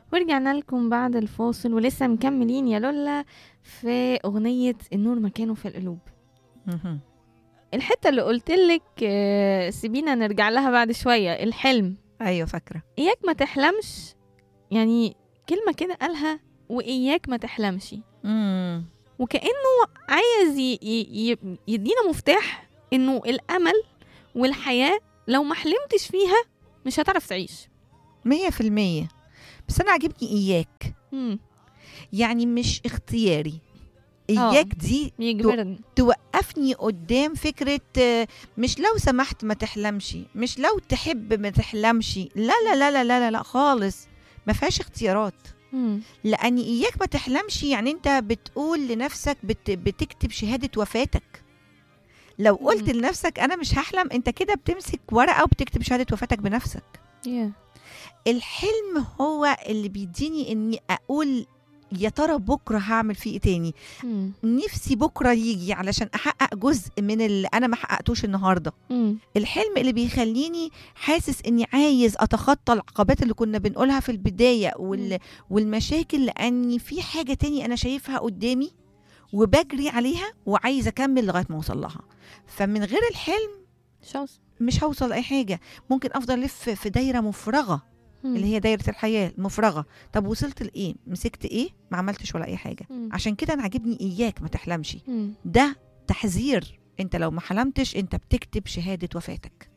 ورجعنا لكم بعد الفاصل ولسه مكملين يا لولا في أغنية النور مكانه في القلوب مهم. الحتة اللي قلتلك آه، سيبينا نرجع لها بعد شوية الحلم ايوه فاكره إياك ما تحلمش يعني كلمة كده قالها وإياك ما تحلمش مم. وكأنه عايز ي- ي- ي- يدينا مفتاح إنه الأمل والحياة لو ما حلمتش فيها مش هتعرف تعيش مية في المية بس أنا عاجبني إياك مم. يعني مش اختياري آه. إياك دي يجبرني توقفني قدام فكرة آه، مش لو سمحت ما تحلمش مش لو تحب ما تحلمش لا لا لا لا لا لا, لا خالص ما فيهاش اختيارات مم. لأن إياك ما تحلمش يعني أنت بتقول لنفسك بت بتكتب شهادة وفاتك لو قلت مم. لنفسك أنا مش هحلم أنت كده بتمسك ورقة وبتكتب شهادة وفاتك بنفسك yeah. الحلم هو اللي بيديني اني اقول يا ترى بكره هعمل فيه ايه تاني مم. نفسي بكره يجي علشان احقق جزء من اللي انا ما حققتوش النهارده مم. الحلم اللي بيخليني حاسس اني عايز اتخطى العقبات اللي كنا بنقولها في البدايه وال... مم. والمشاكل لاني في حاجه تاني انا شايفها قدامي وبجري عليها وعايزه اكمل لغايه ما اوصل لها فمن غير الحلم شوز مش هوصل لاي حاجه ممكن افضل الف في دايره مفرغه اللي هي دايره الحياه المفرغه طب وصلت لايه مسكت ايه ما عملتش ولا اي حاجه عشان كده انا عاجبني اياك ما تحلمش ده تحذير انت لو ما حلمتش انت بتكتب شهاده وفاتك